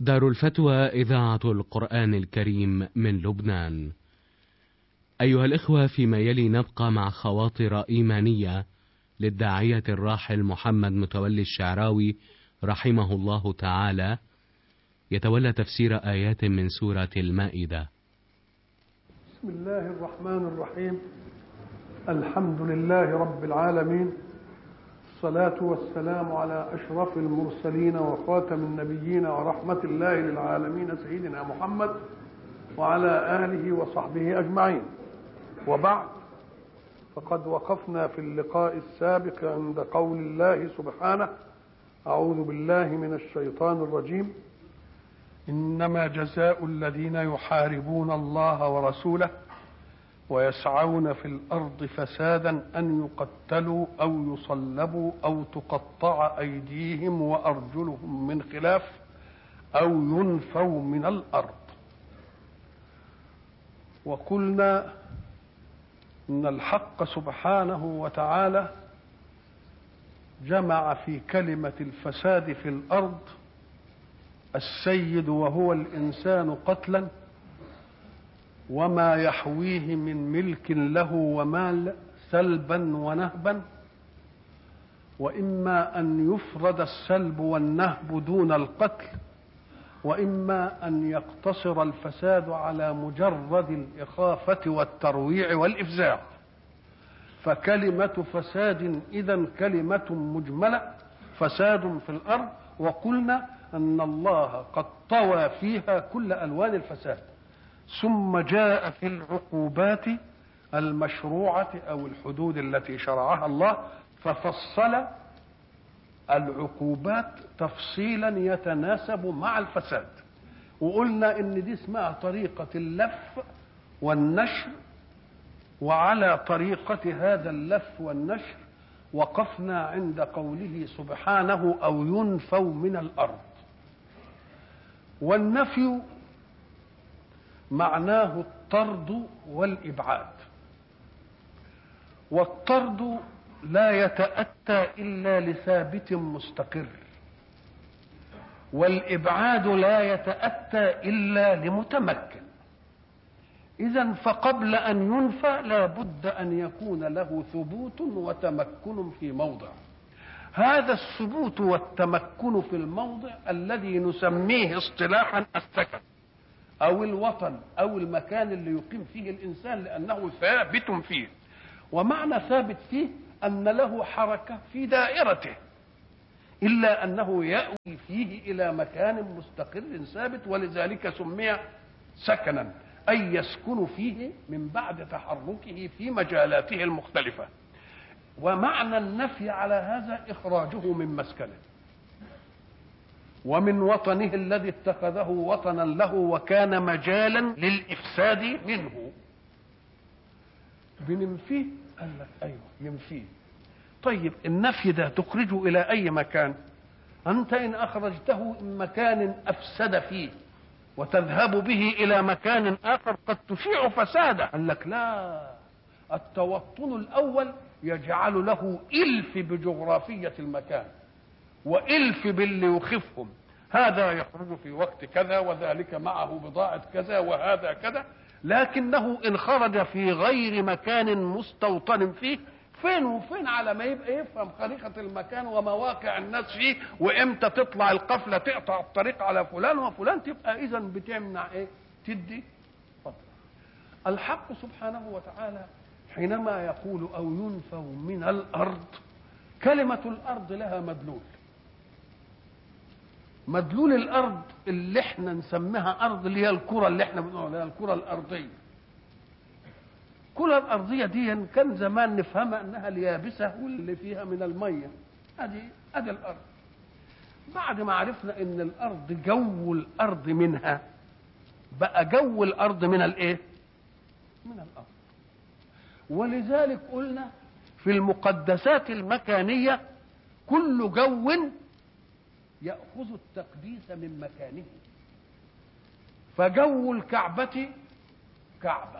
دار الفتوى إذاعة القرآن الكريم من لبنان. أيها الإخوة فيما يلي نبقى مع خواطر إيمانية للداعية الراحل محمد متولي الشعراوي رحمه الله تعالى يتولى تفسير آيات من سورة المائدة. بسم الله الرحمن الرحيم الحمد لله رب العالمين الصلاة والسلام على أشرف المرسلين وخاتم النبيين ورحمة الله للعالمين سيدنا محمد وعلى آله وصحبه أجمعين وبعد فقد وقفنا في اللقاء السابق عند قول الله سبحانه أعوذ بالله من الشيطان الرجيم إنما جزاء الذين يحاربون الله ورسوله ويسعون في الارض فسادا ان يقتلوا او يصلبوا او تقطع ايديهم وارجلهم من خلاف او ينفوا من الارض وقلنا ان الحق سبحانه وتعالى جمع في كلمه الفساد في الارض السيد وهو الانسان قتلا وما يحويه من ملك له ومال سلبا ونهبا واما ان يفرد السلب والنهب دون القتل واما ان يقتصر الفساد على مجرد الاخافه والترويع والافزاع فكلمه فساد اذا كلمه مجمله فساد في الارض وقلنا ان الله قد طوى فيها كل الوان الفساد ثم جاء في العقوبات المشروعة أو الحدود التي شرعها الله ففصل العقوبات تفصيلا يتناسب مع الفساد وقلنا ان دي اسمها طريقة اللف والنشر وعلى طريقة هذا اللف والنشر وقفنا عند قوله سبحانه أو ينفوا من الأرض والنفي معناه الطرد والابعاد والطرد لا يتاتى الا لثابت مستقر والابعاد لا يتاتى الا لمتمكن اذا فقبل ان ينفى لا بد ان يكون له ثبوت وتمكن في موضع هذا الثبوت والتمكن في الموضع الذي نسميه اصطلاحا السكن او الوطن او المكان اللي يقيم فيه الانسان لانه ثابت فيه ومعنى ثابت فيه ان له حركه في دائرته الا انه ياوي فيه الى مكان مستقر ثابت ولذلك سمي سكنا اي يسكن فيه من بعد تحركه في مجالاته المختلفه ومعنى النفي على هذا اخراجه من مسكنه ومن وطنه الذي اتخذه وطنا له وكان مجالا للافساد منه بننفيه قال لك ايوه ينفيه طيب النفي ده تخرجه الى اي مكان انت ان اخرجته من مكان افسد فيه وتذهب به الى مكان اخر قد تشيع فسادا قال لك لا التوطن الاول يجعل له الف بجغرافيه المكان والف باللي يخفهم هذا يخرج في وقت كذا وذلك معه بضاعة كذا وهذا كذا لكنه إن خرج في غير مكان مستوطن فيه فين وفين على ما يبقى يفهم خريطة المكان ومواقع الناس فيه وامتى تطلع القفلة تقطع الطريق على فلان وفلان تبقى إذا بتمنع إيه؟ تدي فضل. الحق سبحانه وتعالى حينما يقول أو ينفوا من الأرض كلمة الأرض لها مدلول مدلول الارض اللي احنا نسميها ارض اللي هي الكره اللي احنا بنقول عليها الكره الارضيه الكره الارضيه دي كان زمان نفهمها انها اليابسه واللي فيها من الميه ادي ادي الارض بعد ما عرفنا ان الارض جو الارض منها بقى جو الارض من الايه من الارض ولذلك قلنا في المقدسات المكانيه كل جو يأخذ التقديس من مكانه فجو الكعبة كعبة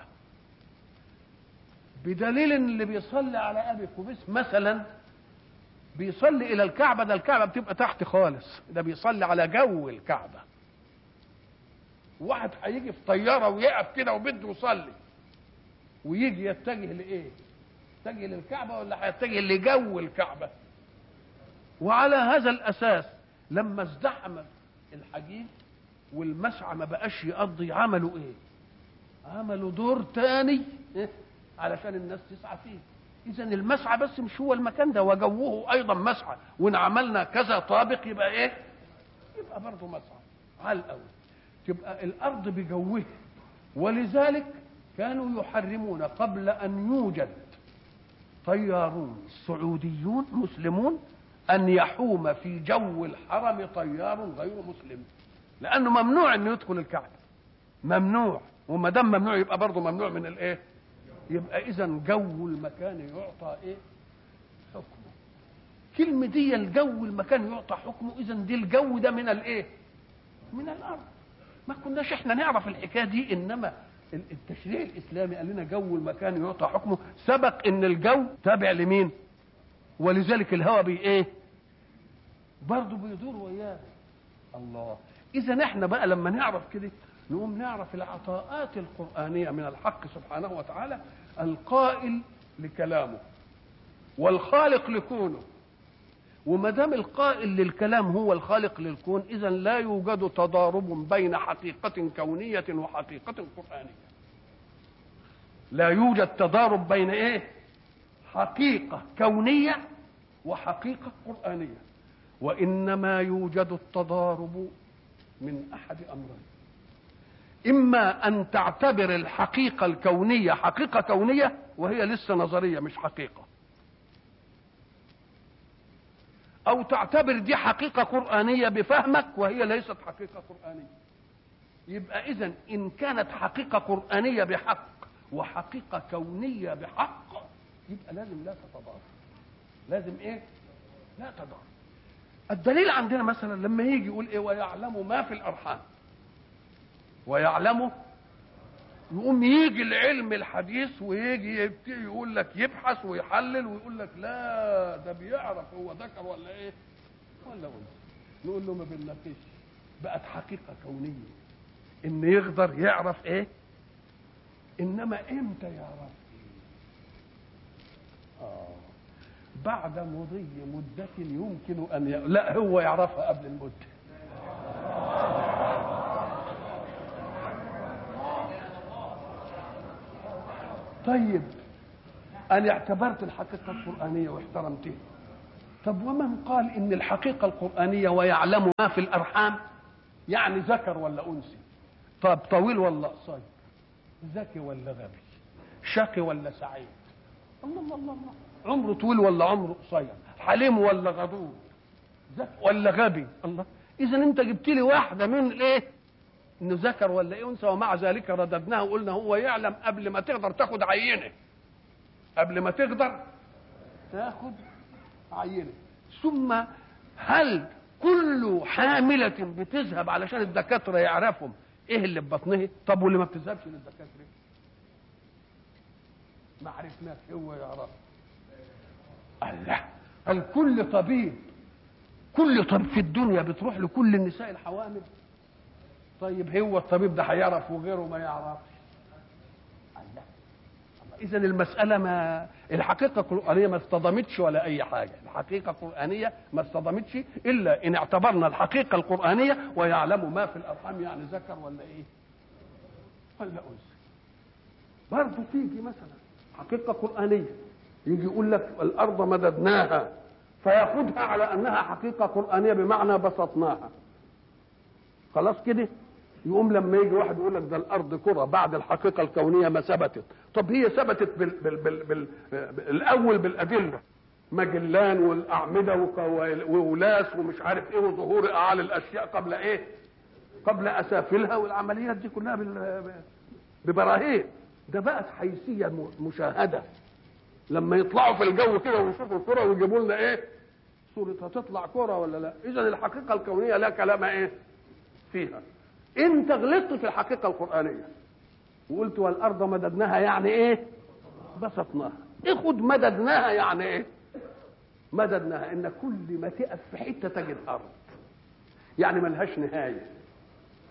بدليل ان اللي بيصلي على ابي قبيس مثلا بيصلي الى الكعبه ده الكعبه بتبقى تحت خالص ده بيصلي على جو الكعبه واحد هيجي في طياره ويقف كده وبده يصلي ويجي يتجه لايه يتجه للكعبه ولا هيتجه لجو الكعبه وعلى هذا الاساس لما ازدحم الحجيج والمسعى ما بقاش يقضي عملوا ايه عملوا دور تاني إيه؟ علشان الناس تسعى فيه اذا المسعى بس مش هو المكان ده وجوه ايضا مسعى وان عملنا كذا طابق يبقى ايه يبقى برضه مسعى على الاول تبقى الارض بجوها ولذلك كانوا يحرمون قبل ان يوجد طيارون سعوديون مسلمون ان يحوم في جو الحرم طيار غير مسلم لانه ممنوع انه يدخل الكعبه ممنوع وما دام ممنوع يبقى برضه ممنوع من الايه يبقى اذا جو المكان يعطى ايه حكمه كلمة دي الجو المكان يعطى حكمه اذا دي الجو ده من الايه من الارض ما كناش احنا نعرف الحكايه دي انما التشريع الاسلامي قال لنا جو المكان يعطى حكمه سبق ان الجو تابع لمين ولذلك الهواء بي ايه برضه بيدور وياه الله اذا احنا بقى لما نعرف كده نقوم نعرف العطاءات القرآنية من الحق سبحانه وتعالى القائل لكلامه والخالق لكونه وما دام القائل للكلام هو الخالق للكون اذا لا يوجد تضارب بين حقيقة كونية وحقيقة قرآنية لا يوجد تضارب بين ايه حقيقة كونية وحقيقة قرآنية وإنما يوجد التضارب من أحد أمرين إما أن تعتبر الحقيقة الكونية حقيقة كونية وهي لسه نظرية مش حقيقة أو تعتبر دي حقيقة قرآنية بفهمك وهي ليست حقيقة قرآنية يبقى إذا إن كانت حقيقة قرآنية بحق وحقيقة كونية بحق يبقى لازم لا تتضارب لازم إيه؟ لا تضارب الدليل عندنا مثلا لما يجي يقول إيه ويعلم ما في الأرحام ويعلمه يقوم يجي العلم الحديث ويجي يبتدي يقول لك يبحث ويحلل ويقول لك لا ده بيعرف هو ذكر ولا ايه ولا انثى نقول له ما بنناقش بقت حقيقه كونيه ان يقدر يعرف ايه انما امتى يعرف ايه اه بعد مضي مدة يمكن أن ي... لا هو يعرفها قبل المدة طيب أنا اعتبرت الحقيقة القرآنية واحترمتها طب ومن قال إن الحقيقة القرآنية ويعلم ما في الأرحام يعني ذكر ولا أنثى طب طويل ولا قصير ذكي ولا غبي شقي ولا سعيد الله الله الله, الله. عمره طويل ولا عمره قصير حليم ولا غضوب ذكي ولا غبي الله إذا أنت جبت لي واحدة من الإيه انه ذكر ولا ايه انثى ومع ذلك رددناه وقلنا هو يعلم قبل ما تقدر تاخد عينه قبل ما تقدر تاخد عينه ثم هل كل حاملة بتذهب علشان الدكاترة يعرفهم ايه اللي في بطنها طب واللي ما بتذهبش للدكاترة ما عرفناش هو يعرف الله هل كل طبيب كل طبيب في الدنيا بتروح لكل النساء الحوامل طيب هو الطبيب ده هيعرف وغيره ما يعرفش الله اذا المساله ما الحقيقه القرانيه ما اصطدمتش ولا اي حاجه الحقيقه القرانيه ما اصطدمتش الا ان اعتبرنا الحقيقه القرانيه ويعلم ما في الارحام يعني ذكر ولا ايه ولا انثى برضه تيجي مثلا حقيقه قرانيه يجي يقول لك الارض مددناها فياخدها على انها حقيقه قرانيه بمعنى بسطناها خلاص كده يقوم لما يجي واحد يقول لك ده الارض كره بعد الحقيقه الكونيه ما ثبتت طب هي ثبتت بال بال بال بال الاول بالادله مجلان والاعمده وولاس ومش عارف ايه وظهور اعالي الاشياء قبل ايه قبل اسافلها والعمليات دي كلها ببراهين ده بقت حيثيه مشاهده لما يطلعوا في الجو كده ويشوفوا الكره ويجيبوا لنا ايه صوره هتطلع كره ولا لا اذا الحقيقه الكونيه لا كلام ايه فيها انت غلطت في الحقيقه القرانيه وقلت والارض مددناها يعني ايه بسطناها اخد مددناها يعني ايه مددناها ان كل ما تقف في حته تجد ارض يعني ملهاش نهايه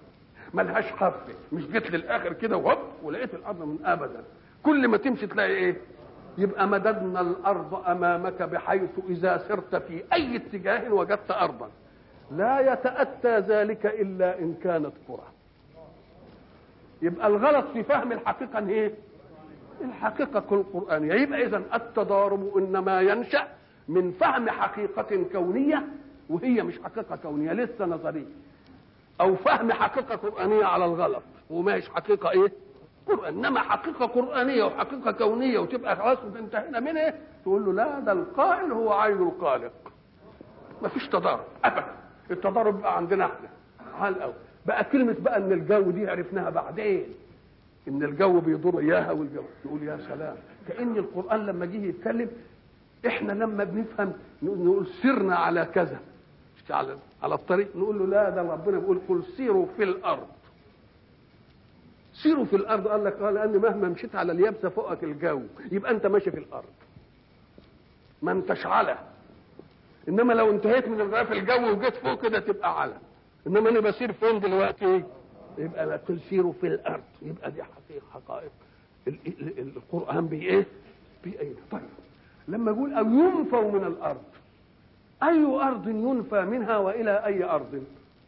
ملهاش خفه مش جيت للاخر كده وهوب ولقيت الارض من ابدا كل ما تمشي تلاقي ايه يبقى مددنا الارض امامك بحيث اذا سرت في اي اتجاه وجدت ارضا لا يتاتى ذلك الا ان كانت قرى يبقى الغلط في فهم الحقيقه ايه الحقيقه القرانيه يبقى اذا التضارب انما ينشا من فهم حقيقه كونيه وهي مش حقيقه كونيه لسه نظريه او فهم حقيقه قرانيه على الغلط وماش حقيقه ايه قرآن انما حقيقه قرانيه وحقيقه كونيه وتبقى خلاص انتهينا منها تقول له لا ده القائل هو عين الخالق ما فيش تضارب ابدا التضارب بقى عندنا احنا على الاول بقى كلمه بقى ان الجو دي عرفناها بعدين ان الجو بيضر اياها والجو نقول يا سلام كان القران لما جه يتكلم احنا لما بنفهم نقول سرنا على كذا على على الطريق نقول له لا ده ربنا بيقول قل سيروا في الارض سيروا في الارض قال لك قال لان مهما مشيت على اليابسه فوقك الجو يبقى انت ماشي في الارض ما انتش على انما لو انتهيت من الغلاف الجو وجيت فوق كده تبقى على انما انا بسير فين دلوقتي يبقى لا تسيروا في الارض يبقى دي حقيقه حقائق القران بي ايه بأين طيب لما يقول او ينفوا من الارض اي ارض ينفى منها والى اي ارض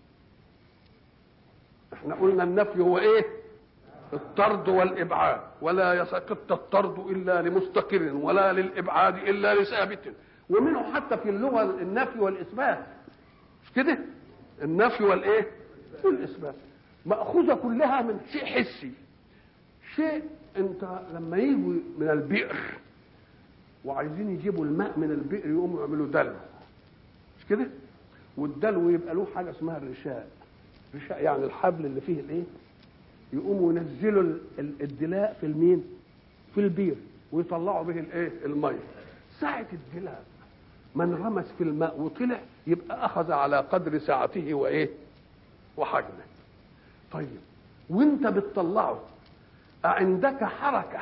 احنا قلنا النفي هو ايه الطرد والابعاد ولا يسقط الطرد الا لمستقر ولا للابعاد الا لثابت ومنه حتى في اللغه النفي والاثبات مش كده النفي والايه والاثبات ماخوذه كلها من شيء حسي شيء انت لما يجوا من البئر وعايزين يجيبوا الماء من البئر يقوموا يعملوا دلو مش كده والدلو يبقى له حاجه اسمها الرشاء رشاء يعني الحبل اللي فيه الايه يقوموا ينزلوا الدلاء في المين في البير ويطلعوا به الايه الميه ساعه الدلاء من غمس في الماء وطلع يبقى اخذ على قدر سعته وايه وحجمه طيب وانت بتطلعه عندك حركه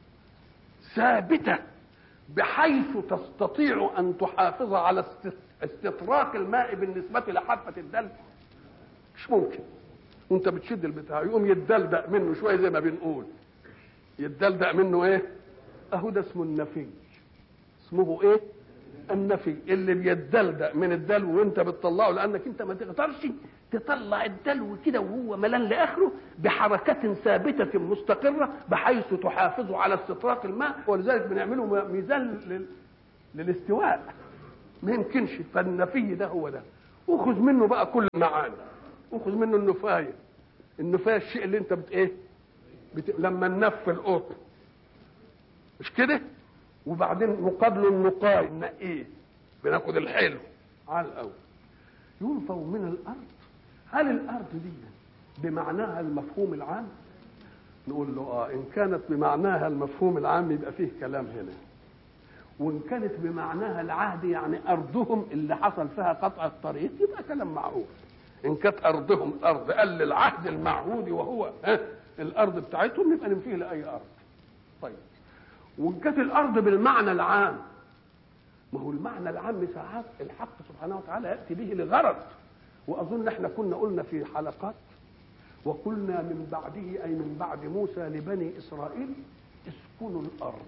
ثابته بحيث تستطيع ان تحافظ على استطراق الماء بالنسبه لحافه الدلو مش ممكن وانت بتشد البتاع يقوم يتدلدق منه شويه زي ما بنقول يتدلدق منه ايه اهو ده اسمه النفي اسمه ايه النفي اللي بيتدلدق من الدلو وانت بتطلعه لانك انت ما تقدرش تطلع الدلو كده وهو ملان لاخره بحركه ثابته مستقره بحيث تحافظ على استطراق الماء ولذلك بنعمله ميزان لل... للاستواء ما يمكنش فالنفي ده هو ده وخذ منه بقى كل معاني وخذ منه النفايه النفايه الشيء اللي انت بت ايه بت... لما ننف القطن مش كده وبعدين مقابله النقاي ايه بناخد الحلو على الاول ينفوا من الارض هل الارض دي بمعناها المفهوم العام نقول له اه ان كانت بمعناها المفهوم العام يبقى فيه كلام هنا وان كانت بمعناها العهد يعني ارضهم اللي حصل فيها قطع الطريق يبقى كلام معروف ان كانت ارضهم الارض قال للعهد المعهود وهو ها الارض بتاعتهم يبقى ننفيه لاي ارض طيب وان كانت الارض بالمعنى العام ما هو المعنى العام ساعات الحق سبحانه وتعالى ياتي به لغرض واظن احنا كنا قلنا في حلقات وقلنا من بعده اي من بعد موسى لبني اسرائيل اسكنوا الارض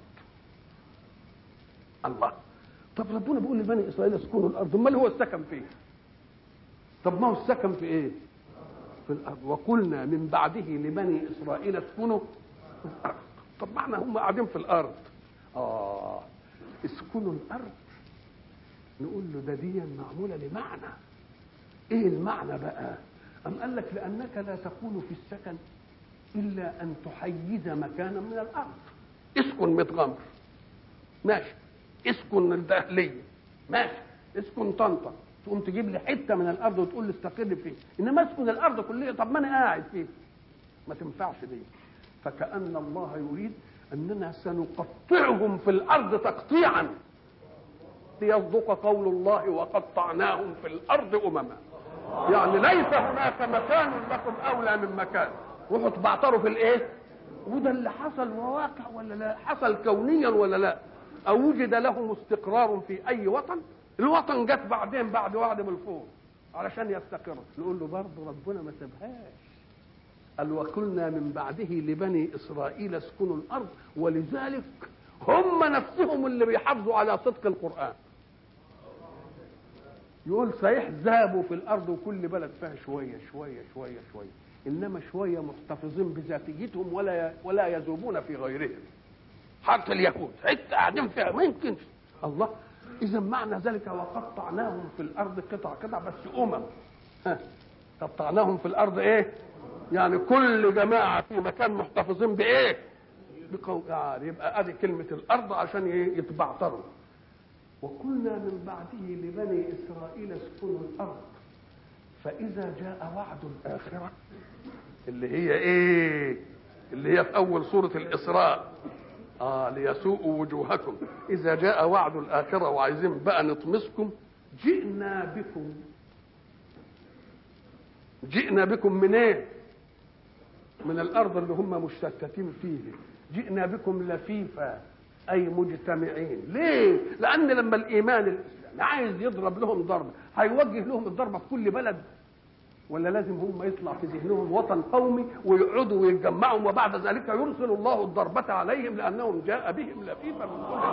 الله طب ربنا بيقول لبني اسرائيل اسكنوا الارض امال هو السكن فيه طب ما هو السكن في ايه في الارض وقلنا من بعده لبني اسرائيل اسكنوا الارض طب ما احنا هم قاعدين في الارض اه اسكنوا الارض نقول له ده دي معموله لمعنى ايه المعنى بقى ام قال لك لانك لا تكون في السكن الا ان تحيز مكانا من الارض اسكن متغمر ماشي اسكن الدهليه ماشي اسكن طنطا تقوم تجيب لي حته من الارض وتقول لي استقر فيه انما اسكن الارض كلها طب ما انا قاعد فيه ما تنفعش دي فكأن الله يريد أننا سنقطعهم في الأرض تقطيعا ليصدق قول الله وقطعناهم في الأرض أمما يعني ليس هناك مكان لكم أولى من مكان روحوا تبعتروا في الإيه وده اللي حصل وواقع ولا لا حصل كونيا ولا لا أو وجد لهم استقرار في أي وطن الوطن جت بعدين بعد وعد من الفوق علشان يستقر نقول له برضه ربنا ما سابهاش قال وكلنا من بعده لبني اسرائيل اسكنوا الارض ولذلك هم نفسهم اللي بيحافظوا على صدق القران يقول صحيح ذهبوا في الارض وكل بلد فيها شويه شويه شويه شويه انما شويه محتفظين بذاتيتهم ولا ولا يذوبون في غيرهم حتى اليهود حته قاعدين فيها ما يمكنش الله اذا معنى ذلك وقطعناهم في الارض قطع قطع بس امم ها قطعناهم في الارض ايه يعني كل جماعه في مكان محتفظين بايه بقوم يعني يبقى ادي كلمه الارض عشان ايه يتبعتروا وكنا من بعده لبني اسرائيل اسكنوا الارض فاذا جاء وعد الاخره اللي هي ايه اللي هي في اول سوره الاسراء اه ليسوءوا وجوهكم اذا جاء وعد الاخره وعايزين بقى نطمسكم جئنا بكم جئنا بكم من ايه من الارض اللي هم مشتتين فيه جئنا بكم لفيفا اي مجتمعين ليه لان لما الايمان الاسلامي عايز يضرب لهم ضربه هيوجه لهم الضربه في كل بلد ولا لازم هم يطلع في ذهنهم وطن قومي ويقعدوا ويتجمعوا وبعد ذلك يرسل الله الضربة عليهم لأنهم جاء بهم لفيفا من كل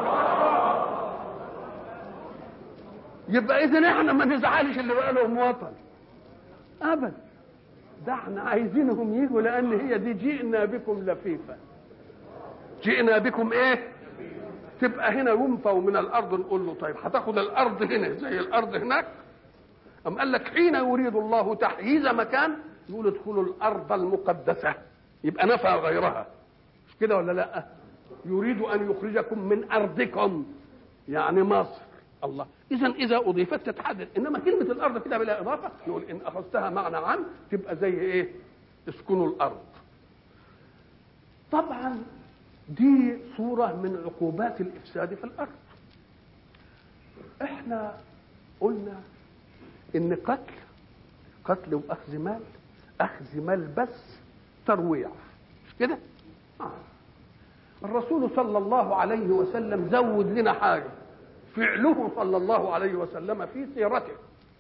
يبقى إذا احنا ما نزعلش اللي بقى لهم وطن أبدا ده احنا عايزينهم يجوا لأن هي دي جئنا بكم لفيفا جئنا بكم ايه تبقى هنا ينفوا من الارض نقول له طيب هتاخد الارض هنا زي الارض هناك أم قال لك حين يريد الله تحييز مكان يقول ادخلوا الأرض المقدسة يبقى نفى غيرها مش كده ولا لا يريد أن يخرجكم من أرضكم يعني مصر الله إذا إذا أضيفت تتحدد إنما كلمة الأرض كده بلا إضافة يقول إن أخذتها معنى عام تبقى زي إيه اسكنوا الأرض طبعا دي صورة من عقوبات الإفساد في الأرض احنا قلنا ان قتل قتل واخذ مال اخذ مال بس ترويع مش كده آه. الرسول صلى الله عليه وسلم زود لنا حاجه فعله صلى الله عليه وسلم في سيرته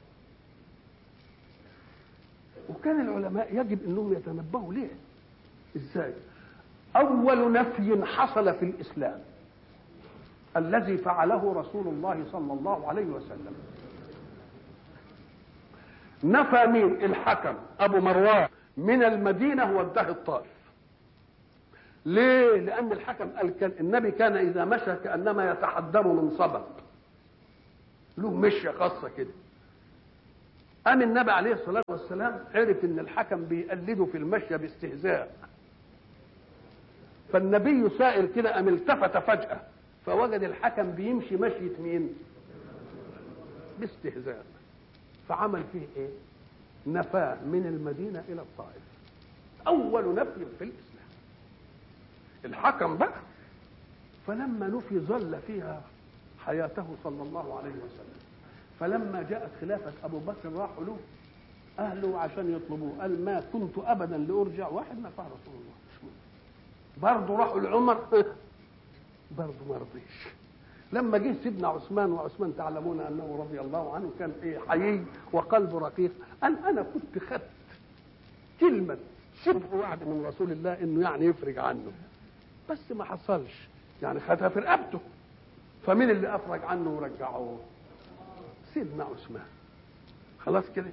وكان العلماء يجب انهم يتنبهوا ليه ازاي اول نفي حصل في الاسلام الذي فعله رسول الله صلى الله عليه وسلم نفى مين الحكم ابو مروان من المدينه واداه الطائف ليه لان الحكم قال كان النبي كان اذا مشى كانما يتحدر من صبب له مشيه خاصه كده قام النبي عليه الصلاه والسلام عرف ان الحكم بيقلده في المشيه باستهزاء فالنبي سائر كده قام التفت فجاه فوجد الحكم بيمشي مشيه مين باستهزاء فعمل فيه ايه نفاه من المدينه الى الطائف اول نفي في الاسلام الحكم بقى فلما نفي ظل فيها حياته صلى الله عليه وسلم فلما جاءت خلافه ابو بكر راحوا له اهله عشان يطلبوه قال ما كنت ابدا لارجع واحد نفع رسول الله برضه راحوا لعمر برضه ما رضيش لما جه سيدنا عثمان وعثمان تعلمون انه رضي الله عنه كان ايه حيي وقلبه رقيق قال انا كنت خدت كلمه شبه وعد من رسول الله انه يعني يفرج عنه بس ما حصلش يعني خدها في رقبته فمين اللي افرج عنه ورجعوه سيدنا عثمان خلاص كده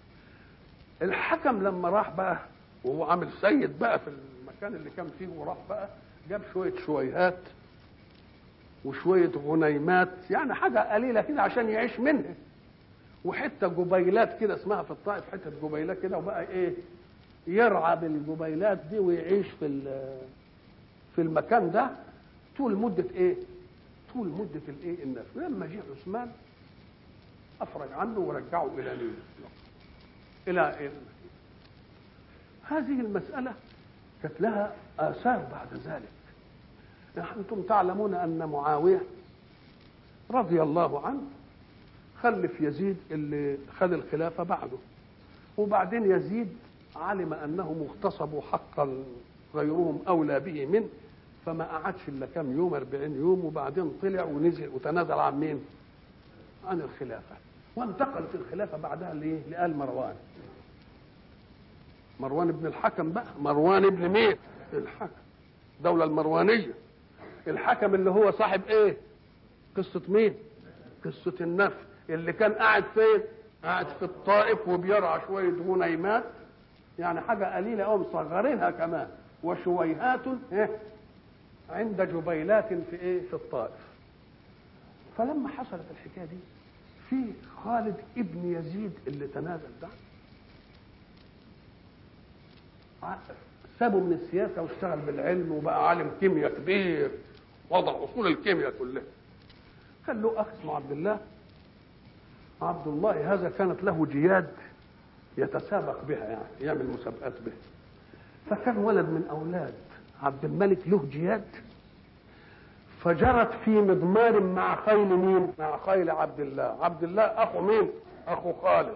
الحكم لما راح بقى وهو عامل سيد بقى في المكان اللي كان فيه وراح بقى جاب شويه شويهات وشوية غنيمات يعني حاجة قليلة كده عشان يعيش منها وحتة جبيلات كده اسمها في الطائف حتة جبيلات كده وبقى ايه يرعى بالجبيلات دي ويعيش في في المكان ده طول مدة ايه طول مدة الايه النفس لما جه عثمان افرج عنه ورجعه الى نيل الى إيه؟ هذه المسألة كانت لها آثار بعد ذلك أنتم تعلمون أن معاوية رضي الله عنه خلف يزيد اللي خد الخلافة بعده وبعدين يزيد علم أنهم اغتصبوا حقا غيرهم أولى به منه فما قعدش إلا كام يوم 40 يوم وبعدين طلع ونزل وتنازل عن مين؟ عن الخلافة وانتقلت الخلافة بعدها لإيه؟ لآل مروان مروان بن الحكم بقى مروان ابن مين الحكم الدولة المروانية الحكم اللي هو صاحب ايه قصة مين قصة النفي اللي كان قاعد فين قاعد في الطائف وبيرعى شوية غنيمات يعني حاجة قليلة أو مصغرينها كمان وشويهات إيه؟ عند جبيلات في إيه في الطائف فلما حصلت الحكاية دي في خالد ابن يزيد اللي تنازل ده سابه من السياسة واشتغل بالعلم وبقى عالم كيمياء كبير وضع أصول الكيمياء كلها كان له أخ اسمه عبد الله عبد الله هذا كانت له جياد يتسابق بها يعني يعمل مسابقات بها فكان ولد من أولاد عبد الملك له جياد فجرت في مضمار مع خيل مين؟ مع خيل عبد الله، عبد الله اخو مين؟ اخو خالد.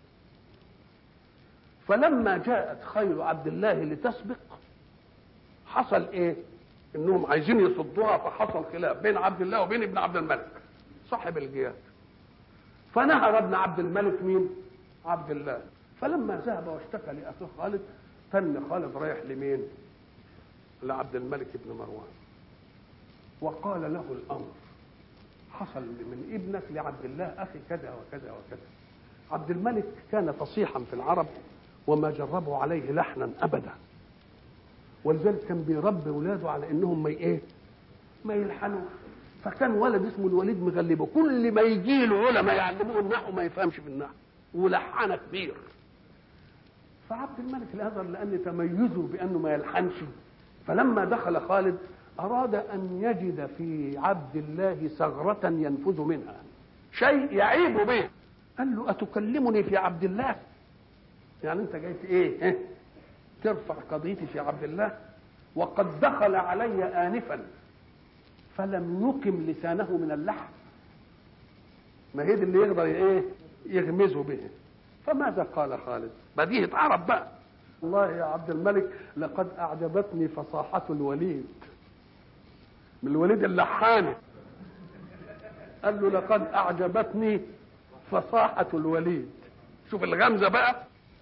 فلما جاءت خيل عبد الله لتسبق حصل ايه؟ انهم عايزين يصدوها فحصل خلاف بين عبد الله وبين ابن عبد الملك صاحب الجياد. فنهر ابن عبد الملك مين؟ عبد الله. فلما ذهب واشتكى لاخيه خالد تن خالد رايح لمين؟ لعبد الملك بن مروان. وقال له الامر حصل من ابنك لعبد الله اخي كذا وكذا وكذا عبد الملك كان فصيحا في العرب وما جربوا عليه لحنا ابدا ولذلك كان بيربي اولاده على انهم ما ايه ما يلحنوا فكان ولد اسمه الوليد مغلبه كل ما يجي له علماء يعلموه النحو ما يفهمش في النحو ولحنه كبير فعبد الملك الازهر لان تميزه بانه ما يلحنش فلما دخل خالد أراد أن يجد في عبد الله ثغرة ينفذ منها شيء يعيب به قال له أتكلمني في عبد الله يعني أنت جاي إيه اه؟ ترفع قضيتي في عبد الله وقد دخل علي آنفا فلم يقم لسانه من اللحم ما هي دي اللي يقدر ايه يغمزه به فماذا قال خالد بديهة عرب بقى والله يا عبد الملك لقد أعجبتني فصاحة الوليد من الوليد اللحاني قال له لقد اعجبتني فصاحة الوليد شوف الغمزة بقى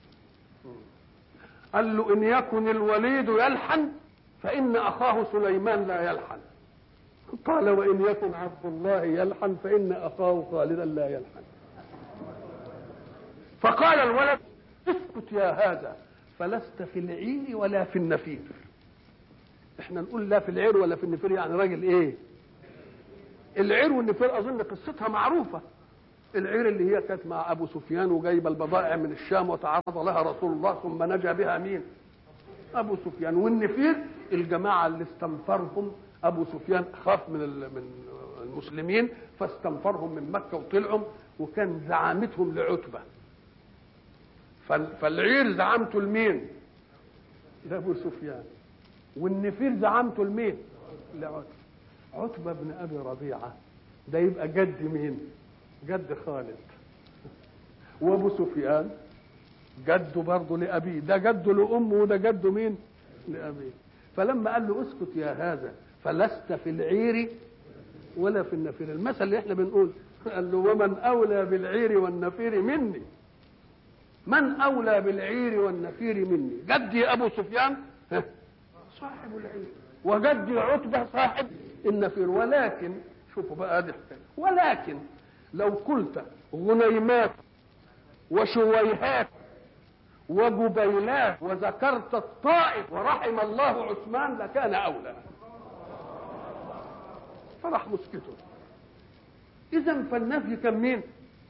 قال له ان يكن الوليد يلحن فان اخاه سليمان لا يلحن قال وان يكن عبد الله يلحن فان اخاه خالدا لا يلحن فقال الولد اسكت يا هذا فلست في العير ولا في النفير احنا نقول لا في العير ولا في النفير يعني راجل ايه العير والنفير اظن قصتها معروفه العير اللي هي كانت مع ابو سفيان وجايبه البضائع من الشام وتعرض لها رسول الله ثم نجا بها مين ابو سفيان والنفير الجماعه اللي استنفرهم ابو سفيان خاف من من المسلمين فاستنفرهم من مكه وطلعوا وكان زعامتهم لعتبه فالعير زعامته لمين لابو سفيان والنفير زعامته لمين؟ لعتبة عتبة بن أبي ربيعة ده يبقى جد مين؟ جد خالد وأبو سفيان جده برضه لأبيه ده جده لأمه وده جده مين؟ لأبيه فلما قال له اسكت يا هذا فلست في العير ولا في النفير المثل اللي احنا بنقول قال له ومن أولى بالعير والنفير مني من أولى بالعير والنفير مني جدي أبو سفيان صاحب العير وجدي عتبة صاحب النفير ولكن شوفوا بقى هذه حكاية ولكن لو قلت غنيمات وشويهات وجبيلات وذكرت الطائف ورحم الله عثمان لكان أولى فراح مسكته إذا فالنفي كان مين؟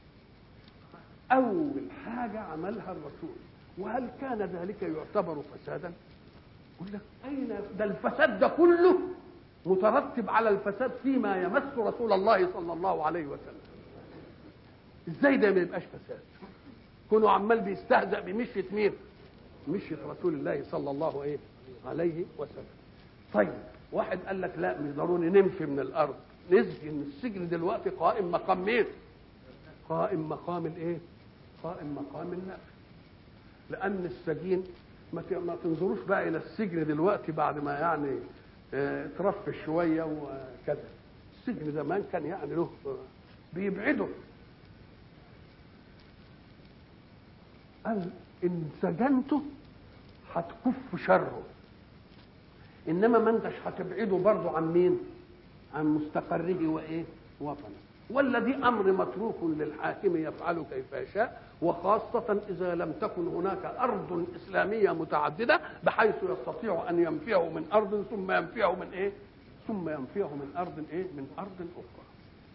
أول حاجة عملها الرسول وهل كان ذلك يعتبر فسادا؟ يقول لك اين ده الفساد ده كله مترتب على الفساد فيما يمس رسول الله صلى الله عليه وسلم ازاي ده ما يبقاش فساد كونه عمال بيستهزأ بمشية مين مشية رسول الله صلى الله ايه عليه وسلم طيب واحد قال لك لا مش ضروري ننفي من الارض نسجن السجن دلوقتي قائم مقام مين قائم مقام الايه قائم مقام النفي لان السجين ما تنظروش بقى الى السجن دلوقتي بعد ما يعني اه ترفش شويه وكذا السجن زمان كان يعني له بيبعده قال ان سجنته هتكف شره انما ما انتش هتبعده برضه عن مين عن مستقره وايه وطنه والذي امر متروك للحاكم يفعل كيف يشاء وخاصة إذا لم تكن هناك أرض إسلامية متعددة بحيث يستطيع أن ينفيه من أرض ثم ينفيه من إيه؟ ثم ينفيه من أرض إيه؟ من أرض أخرى.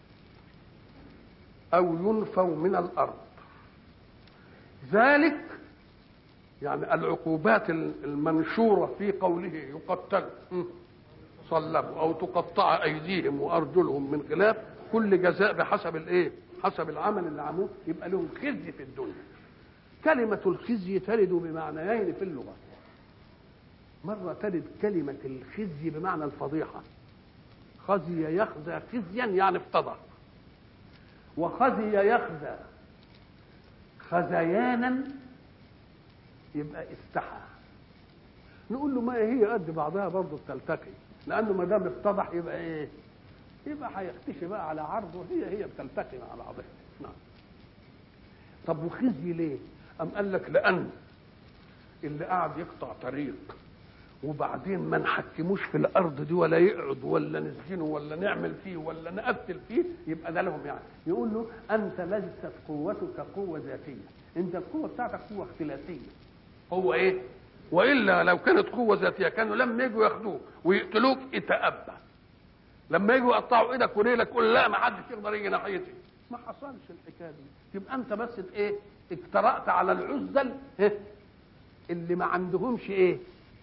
أو ينفوا من الأرض. ذلك يعني العقوبات المنشورة في قوله يقتل صلبوا أو تقطع أيديهم وأرجلهم من خلاف كل جزاء بحسب الإيه؟ حسب العمل اللي عملوه يبقى لهم خزي في الدنيا كلمة الخزي ترد بمعنيين في اللغة مرة ترد كلمة الخزي بمعنى الفضيحة خزي يخزى خزيا يعني افتضح وخزي يخزى خزيانا يبقى استحى نقول له ما هي قد بعضها برضه بتلتقي لانه ما دام افتضح يبقى ايه يبقى هيختشي بقى على عرضه هي هي بتلتقي مع بعضها نعم طب وخزي ليه أم قال لك لأن اللي قاعد يقطع طريق وبعدين ما نحكموش في الأرض دي ولا يقعد ولا نسجنه ولا نعمل فيه ولا نقتل فيه يبقى ده لهم يعني يقول له أنت ليست قوتك قوة ذاتية أنت القوة بتاعتك قوة اختلافية هو إيه؟ وإلا لو كانت قوة ذاتية كانوا لما يجوا ياخدوك ويقتلوك اتأبى لما يجوا يقطعوا ايدك ورجلك قول لا ما حدش يقدر يجي ناحيتي ما حصلش الحكايه دي يبقى انت بس ايه اجترأت على العزل إيه؟ اللي ما عندهمش ايه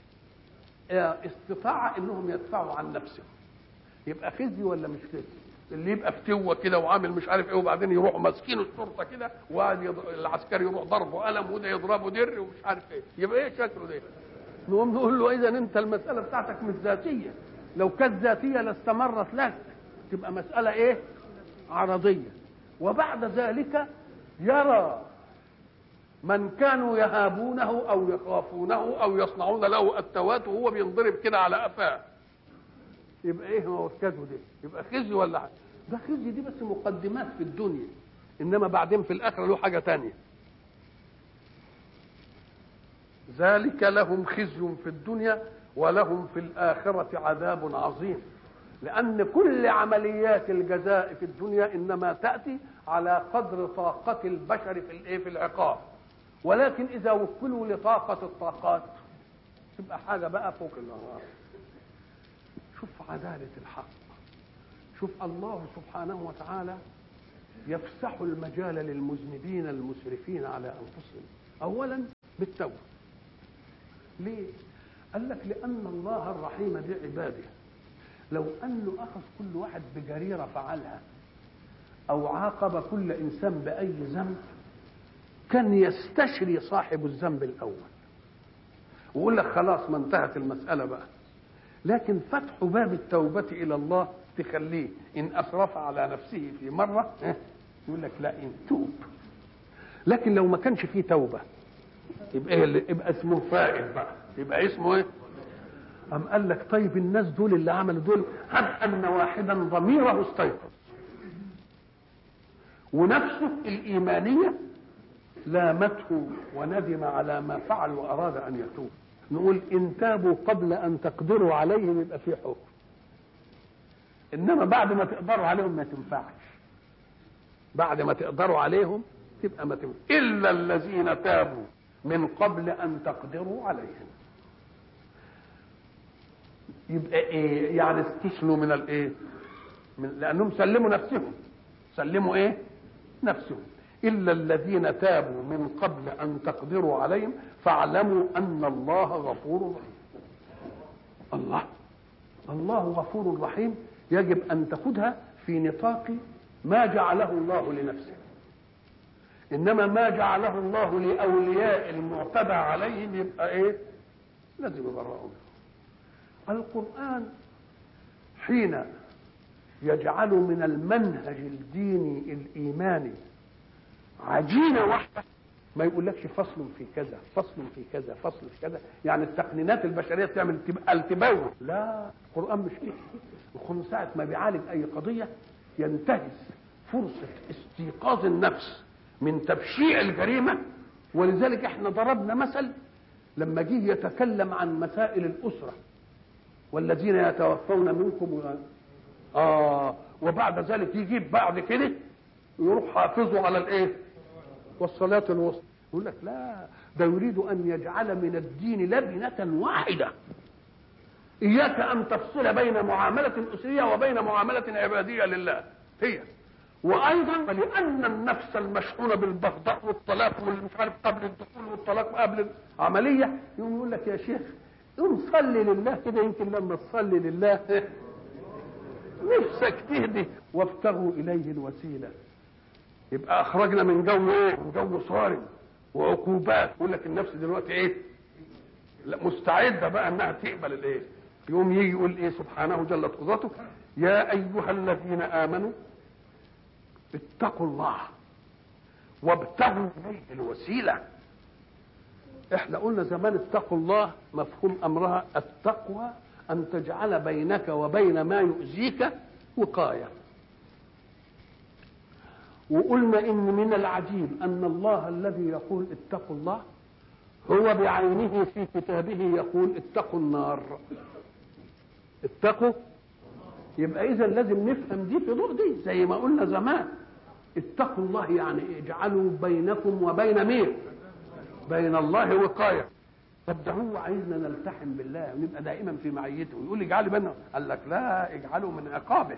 استطاعة انهم يدفعوا عن نفسهم يبقى خزي ولا مش خزي اللي يبقى فتوة كده وعامل مش عارف ايه وبعدين يروحوا ماسكينه الشرطه كده وقاعد يض... العسكري يروح ضربه قلم وده يضربه در ومش عارف ايه يبقى ايه شكله ده نقوم نقول له اذا انت المساله بتاعتك مش ذاتيه لو كانت ذاتية لاستمرت لك تبقى مسألة ايه عرضية وبعد ذلك يرى من كانوا يهابونه او يخافونه او يصنعون له التوات وهو بينضرب كده على قفاه يبقى ايه موكته دي يبقى خزي ولا حاجه ده خزي دي بس مقدمات في الدنيا انما بعدين في الاخره له حاجه تانية ذلك لهم خزي في الدنيا ولهم في الآخرة عذاب عظيم لأن كل عمليات الجزاء في الدنيا إنما تأتي على قدر طاقة البشر في الإيه في العقاب ولكن إذا وكلوا لطاقة الطاقات تبقى حاجة بقى فوق الأنهار شوف عدالة الحق شوف الله سبحانه وتعالى يفسح المجال للمذنبين المسرفين على أنفسهم أولا بالتوبة ليه؟ قال لك لأن الله الرحيم بعباده لو أنه أخذ كل واحد بجريرة فعلها أو عاقب كل إنسان بأي ذنب كان يستشري صاحب الذنب الأول ويقول لك خلاص ما انتهت المسألة بقى لكن فتح باب التوبة إلى الله تخليه إن أسرف على نفسه في مرة يقول لك لا إن توب لكن لو ما كانش فيه توبة يبقى إيه يبقى اسمه فائل بقى يبقى اسمه ايه أم قال لك طيب الناس دول اللي عملوا دول هب أن واحدا ضميره استيقظ ونفسه الإيمانية لامته وندم على ما فعل وأراد أن يتوب نقول إن تابوا قبل أن تقدروا عليهم يبقى في حكم إنما بعد ما تقدروا عليهم ما تنفعش بعد ما تقدروا عليهم تبقى ما تنفعش إلا الذين تابوا من قبل أن تقدروا عليهم يبقى ايه يعني استثنوا من الايه من لانهم سلموا نفسهم سلموا ايه نفسهم الا الذين تابوا من قبل ان تقدروا عليهم فاعلموا ان الله غفور رحيم الله الله غفور رحيم يجب ان تاخذها في نطاق ما جعله الله لنفسه انما ما جعله الله لاولياء المعتدى عليهم يبقى ايه لازم يبرؤوا القرآن حين يجعل من المنهج الديني الإيماني عجينة واحدة ما يقولكش فصل في كذا فصل في كذا فصل في كذا يعني التقنينات البشرية تعمل التباوة لا القرآن مش كده القرآن ساعة ما بيعالج أي قضية ينتهز فرصة استيقاظ النفس من تبشيع الجريمة ولذلك احنا ضربنا مثل لما جه يتكلم عن مسائل الاسره والذين يتوفون منكم و... اه وبعد ذلك يجيب بعد كده يروح حافظه على الايه والصلاه الوسطى يقول لك لا ده يريد ان يجعل من الدين لبنه واحده اياك ان تفصل بين معامله اسريه وبين معامله عباديه لله هي وايضا فلان النفس المشحونه بالبغضاء والطلاق والمش عارف قبل الدخول والطلاق قبل العمليه يقوم يقول لك يا شيخ قوم صلي لله كده يمكن لما تصلي لله نفسك تهدي وابتغوا اليه الوسيله يبقى اخرجنا من جو ايه؟ من جو صارم وعقوبات يقول لك النفس دلوقتي ايه؟ لا مستعده بقى انها تقبل الايه؟ يقوم يجي يقول ايه سبحانه جلت قدرته يا ايها الذين امنوا اتقوا الله وابتغوا اليه الوسيله احنا قلنا زمان اتقوا الله مفهوم امرها التقوى ان تجعل بينك وبين ما يؤذيك وقايه وقلنا ان من العجيب ان الله الذي يقول اتقوا الله هو بعينه في كتابه يقول اتقوا النار اتقوا يبقى اذا لازم نفهم دي في ضوء دي زي ما قلنا زمان اتقوا الله يعني اجعلوا بينكم وبين مين بين الله وقايه طب ده هو عايزنا نلتحم بالله ونبقى دائما في معيته ويقول اجعلوا بيننا قال لك لا اجعلوا من عقابه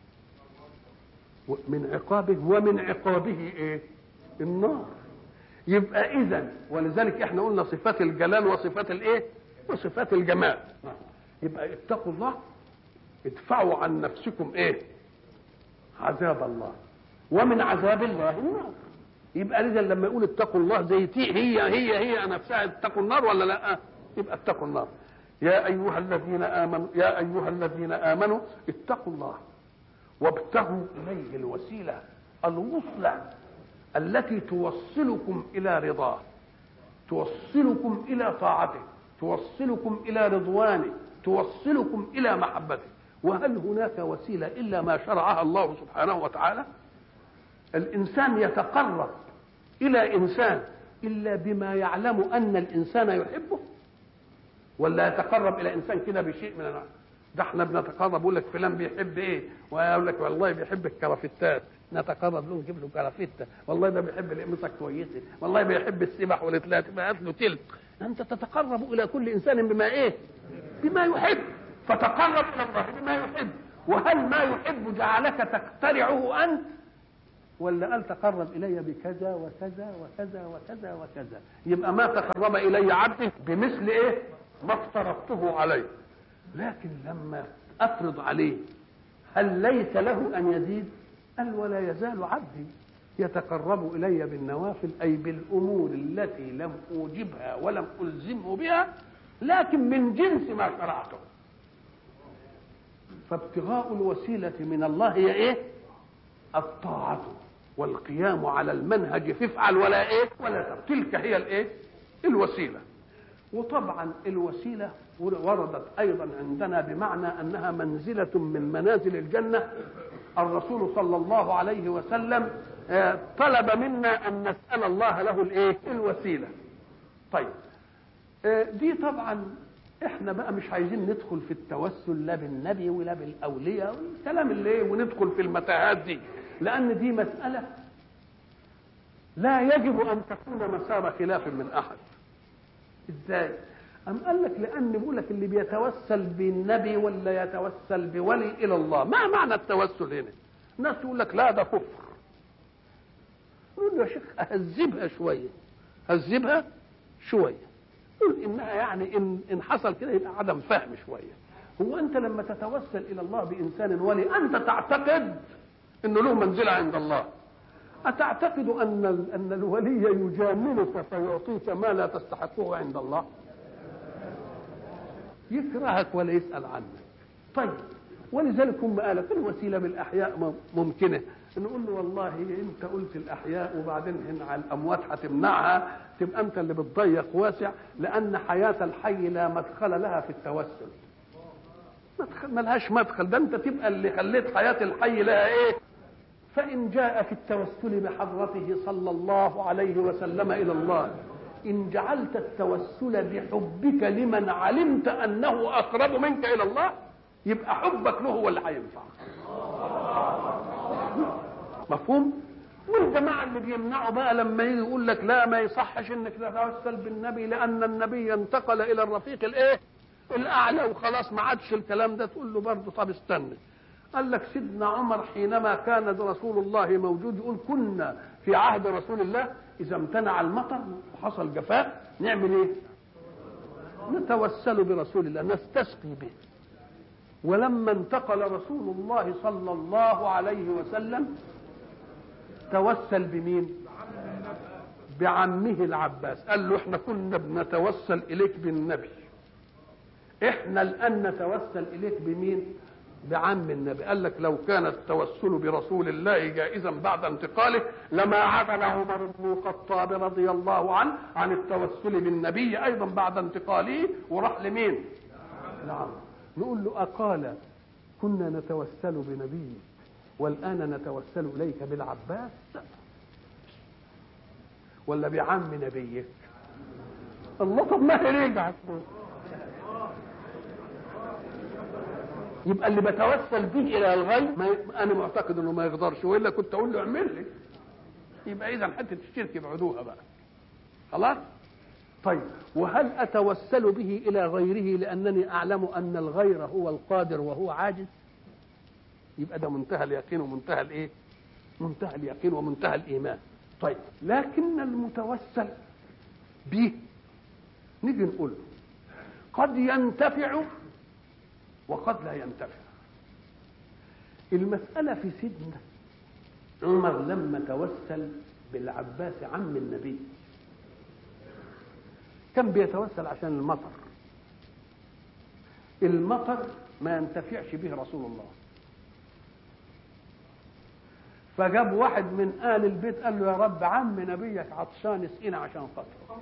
من عقابه ومن عقابه ايه النار يبقى اذا ولذلك احنا قلنا صفات الجلال وصفات الايه وصفات الجمال يبقى اتقوا الله ادفعوا عن نفسكم ايه عذاب الله ومن عذاب الله النار يبقى اذا لما يقول اتقوا الله زي تي هي هي هي نفسها اتقوا النار ولا لا يبقى اتقوا النار يا ايها الذين امنوا يا ايها الذين امنوا اتقوا الله وابتغوا اليه الوسيله الوصله التي توصلكم الى رضاه توصلكم الى طاعته توصلكم الى رضوانه توصلكم الى محبته وهل هناك وسيله الا ما شرعها الله سبحانه وتعالى الانسان يتقرب الى انسان الا بما يعلم ان الانسان يحبه ولا يتقرب الى انسان كده بشيء من النوع ده احنا بنتقرب يقول لك فلان بيحب ايه ويقول لك والله بيحب الكرافتات نتقرب له نجيب له كرافته والله ده بيحب القميصه كويسه والله بيحب السبح والاتلات يبقى هات له تلت انت تتقرب الى كل انسان بما ايه بما يحب فتقرب الى الله بما يحب وهل ما يحب جعلك تقترعه انت ولا قال تقرب الي بكذا وكذا وكذا وكذا وكذا يبقى ما تقرب الي عبدي بمثل ايه ما افترضته عليه لكن لما افرض عليه هل ليس له ان يزيد قال ولا يزال عبدي يتقرب الي بالنوافل اي بالامور التي لم اوجبها ولم الزمه بها لكن من جنس ما شرعته فابتغاء الوسيله من الله هي ايه الطاعه والقيام على المنهج فافعل ولا ايه ولا تفعل تلك هي الايه الوسيله وطبعا الوسيله وردت ايضا عندنا بمعنى انها منزله من منازل الجنه الرسول صلى الله عليه وسلم طلب منا ان نسال الله له الايه الوسيله طيب دي طبعا احنا بقى مش عايزين ندخل في التوسل لا بالنبي ولا بالاولياء والكلام اللي ايه وندخل في المتاهات دي لان دي مساله لا يجب ان تكون مسار خلاف من احد ازاي أم قال لك لأن بيقول لك اللي بيتوسل بالنبي ولا يتوسل بولي إلى الله ما معنى التوسل هنا ناس تقول لك لا ده كفر نقول له يا شيخ أهذبها شوية هذبها شوية قل إنها يعني إن, إن حصل كده يبقى عدم فهم شوية هو أنت لما تتوسل إلى الله بإنسان ولي أنت تعتقد إنه له منزلة عند الله أتعتقد أن أن الولي يجاملك فيعطيك ما لا تستحقه عند الله؟ يكرهك ولا يسأل عنك طيب ولذلك هم قالت الوسيلة بالأحياء ممكنة نقول له والله انت قلت الاحياء وبعدين هنا على الاموات هتمنعها تبقى انت اللي بتضيق واسع لان حياه الحي لا مدخل لها في التوسل مدخل ملهاش مدخل ده انت تبقى اللي خليت حياه الحي لها ايه فان جاء في التوسل بحضرته صلى الله عليه وسلم الى الله إن جعلت التوسل بحبك لمن علمت أنه أقرب منك إلى الله يبقى حبك له هو اللي هينفع مفهوم؟ والجماعة اللي بيمنعوا بقى لما يجي يقول لك لا ما يصحش انك تتوسل بالنبي لأن النبي انتقل إلى الرفيق الإيه؟ الأعلى وخلاص ما عادش الكلام ده تقول له برضه طب استنى قال لك سيدنا عمر حينما كان رسول الله موجود يقول كنا في عهد رسول الله اذا امتنع المطر وحصل جفاف نعمل ايه نتوسل برسول الله نستسقي به ولما انتقل رسول الله صلى الله عليه وسلم توسل بمين بعمه العباس قال له احنا كنا بنتوسل اليك بالنبي احنا الان نتوسل اليك بمين بعم النبي قال لك لو كان التوسل برسول الله جائزا بعد انتقاله لما عدل عمر بن الخطاب رضي الله عنه عن التوسل بالنبي ايضا بعد انتقاله وراح لمين نعم نقول له اقال كنا نتوسل بنبيك والان نتوسل اليك بالعباس ولا بعم نبيك الله طب ما هي رجع يبقى اللي بتوسل به الى الغيب ما ي... انا معتقد انه ما يقدرش والا كنت اقول له اعمل لي يبقى اذا حته الشرك يبعدوها بقى خلاص طيب وهل اتوسل به الى غيره لانني اعلم ان الغير هو القادر وهو عاجز يبقى ده منتهى اليقين ومنتهى الايه منتهى اليقين ومنتهى الايمان طيب لكن المتوسل به نيجي نقول له قد ينتفع وقد لا ينتفع المسألة في سيدنا عمر لما توسل بالعباس عم النبي كان بيتوسل عشان المطر المطر ما ينتفعش به رسول الله فجاب واحد من آل البيت قال له يا رب عم نبيك عطشان اسقينا عشان خاطره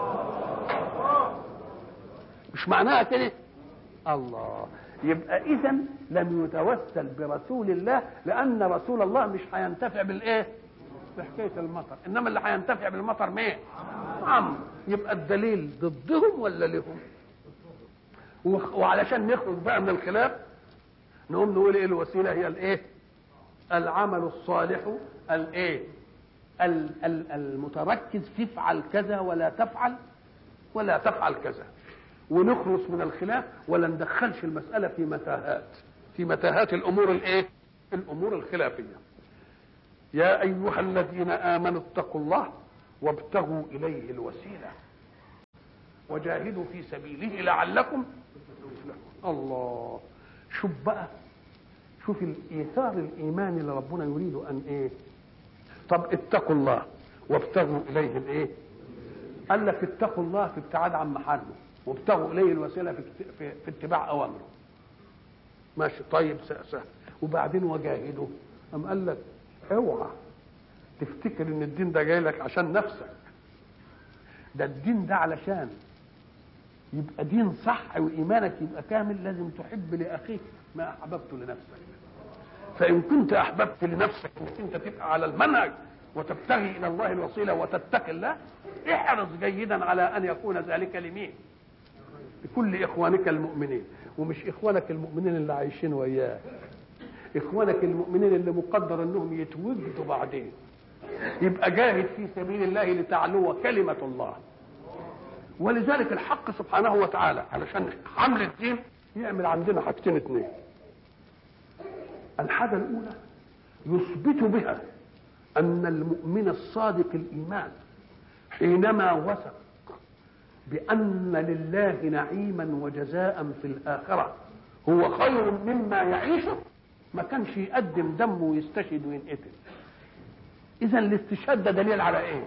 مش معناها كده الله يبقى اذا لم يتوسل برسول الله لان رسول الله مش هينتفع بالايه بحكايه المطر انما اللي هينتفع بالمطر مين عم يبقى الدليل ضدهم ولا لهم وعلشان نخرج بقى من الخلاف نقوم نقول ايه الوسيله هي الايه العمل الصالح الايه المتركز في افعل كذا ولا تفعل ولا تفعل كذا ونخلص من الخلاف ولا ندخلش المسألة في متاهات في متاهات الأمور الإيه؟ الأمور الخلافية يا أيها الذين آمنوا اتقوا الله وابتغوا إليه الوسيلة وجاهدوا في سبيله لعلكم الله شوف بقى شوف الإيثار الإيماني اللي ربنا يريد أن إيه طب اتقوا الله وابتغوا إليه الإيه قال لك اتقوا الله في ابتعاد عن محله وابتغوا اليه الوسيله في, في, في اتباع اوامره ماشي طيب سهل وبعدين وجاهدوا قام قال لك اوعى تفتكر ان الدين ده جاي لك عشان نفسك ده الدين ده علشان يبقى دين صح وايمانك يبقى كامل لازم تحب لاخيك ما احببته لنفسك فان كنت احببت لنفسك انك انت تبقى على المنهج وتبتغي الى الله الوسيله وتتقي الله احرص جيدا على ان يكون ذلك لمين لكل اخوانك المؤمنين ومش اخوانك المؤمنين اللي عايشين وياك اخوانك المؤمنين اللي مقدر انهم يتوجدوا بعدين يبقى جاهد في سبيل الله لتعلو كلمة الله ولذلك الحق سبحانه وتعالى علشان حمل الدين يعمل عندنا حاجتين اثنين الحاجة الأولى يثبت بها أن المؤمن الصادق الإيمان حينما وثق بأن لله نعيما وجزاء في الآخرة هو خير مما يعيشه ما كانش يقدم دمه ويستشهد وينقتل إذا الاستشهاد ده دليل على إيه؟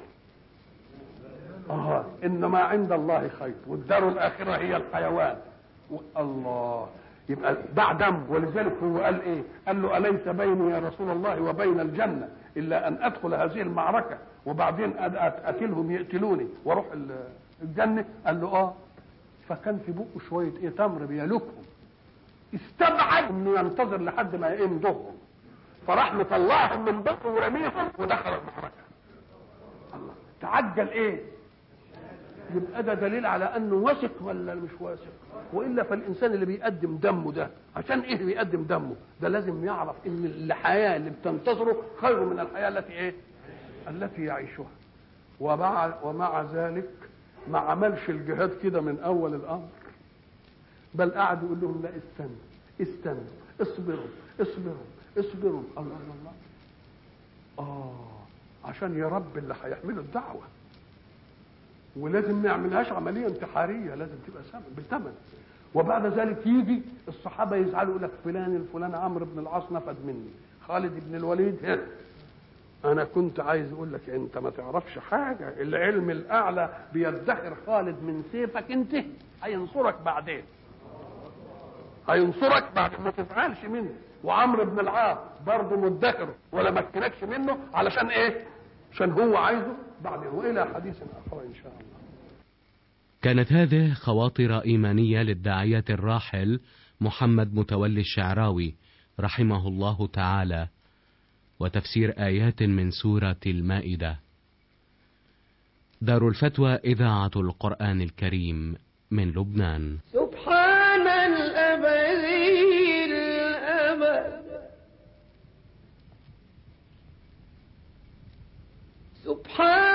آه إن ما عند الله خير والدار الآخرة هي الحيوان الله يبقى باع دم ولذلك هو قال ايه؟ قال له اليس بيني يا رسول الله وبين الجنه الا ان ادخل هذه المعركه وبعدين اقتلهم يقتلوني واروح الجنه؟ قال له اه فكان في بقه شويه ايه تمر بيلكهم استبعد انه ينتظر لحد ما يمضغهم فراح مطلعهم من بقه ورميهم ودخل المعركه الله تعجل ايه؟ يبقى ده دليل على انه واثق ولا مش واثق والا فالانسان اللي بيقدم دمه ده عشان ايه بيقدم دمه ده لازم يعرف ان الحياه اللي بتنتظره خير من الحياه التي ايه التي يعيشها ومع ومع ذلك ما عملش الجهاد كده من اول الامر بل قعد يقول لهم لا استنوا استنوا اصبروا اصبروا اصبروا الله الله الله اه عشان يا رب اللي هيحملوا الدعوه ولازم ما يعملهاش عمليه انتحاريه لازم تبقى ثمن بثمن وبعد ذلك يجي الصحابه يزعلوا يقول لك فلان الفلان عمرو بن العاص نفد مني خالد بن الوليد هنا انا كنت عايز اقول لك انت ما تعرفش حاجه العلم الاعلى بيدخر خالد من سيفك انت هينصرك بعدين هينصرك بعد ما تزعلش منه وعمرو بن العاص برضه مدخر ولا مكنكش منه علشان ايه عشان هو عايزه بعدين والى حديث اخر ان شاء الله كانت هذه خواطر إيمانية للداعية الراحل محمد متولي الشعراوي رحمه الله تعالى وتفسير آيات من سورة المائدة دار الفتوى إذاعة القرآن الكريم من لبنان سبحان الأبدي الأبد سبحان